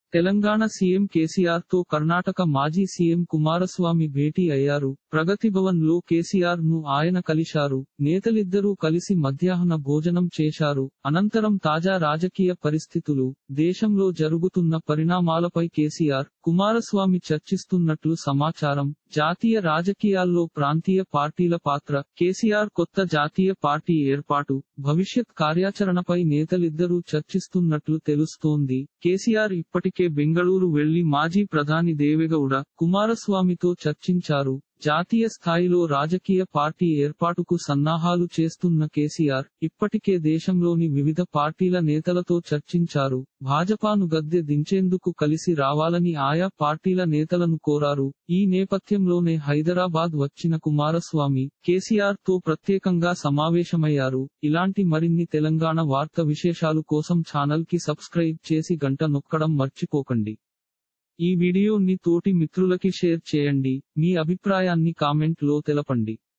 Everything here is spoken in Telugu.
తెలంగాణ సీఎం కేసీఆర్ తో కర్ణాటక మాజీ సీఎం కుమారస్వామి భేటీ అయ్యారు ప్రగతి భవన్ లో కేసీఆర్ ను ఆయన కలిశారు నేతలిద్దరూ కలిసి మధ్యాహ్న భోజనం చేశారు అనంతరం తాజా రాజకీయ పరిస్థితులు దేశంలో జరుగుతున్న పరిణామాలపై కేసీఆర్ కుమారస్వామి చర్చిస్తున్నట్లు సమాచారం జాతీయ రాజకీయాల్లో ప్రాంతీయ పార్టీల పాత్ర కేసీఆర్ కొత్త జాతీయ పార్టీ ఏర్పాటు భవిష్యత్ కార్యాచరణపై నేతలిద్దరూ చర్చిస్తున్నట్లు తెలుస్తోంది కేసీఆర్ ఇప్పటికే బెంగళూరు వెళ్లి మాజీ ప్రధాని దేవెగౌడ కుమారస్వామితో చర్చించారు జాతీయ స్థాయిలో రాజకీయ పార్టీ ఏర్పాటుకు సన్నాహాలు చేస్తున్న కేసీఆర్ ఇప్పటికే దేశంలోని వివిధ పార్టీల నేతలతో చర్చించారు భాజపాను గద్దె దించేందుకు కలిసి రావాలని ఆయా పార్టీల నేతలను కోరారు ఈ నేపథ్యంలోనే హైదరాబాద్ వచ్చిన కుమారస్వామి కేసీఆర్ తో ప్రత్యేకంగా సమావేశమయ్యారు ఇలాంటి మరిన్ని తెలంగాణ వార్త విశేషాలు కోసం ఛానల్ కి సబ్స్క్రైబ్ చేసి గంట నొక్కడం మర్చిపోకండి ఈ వీడియోని తోటి మిత్రులకి షేర్ చేయండి మీ అభిప్రాయాన్ని కామెంట్ లో తెలపండి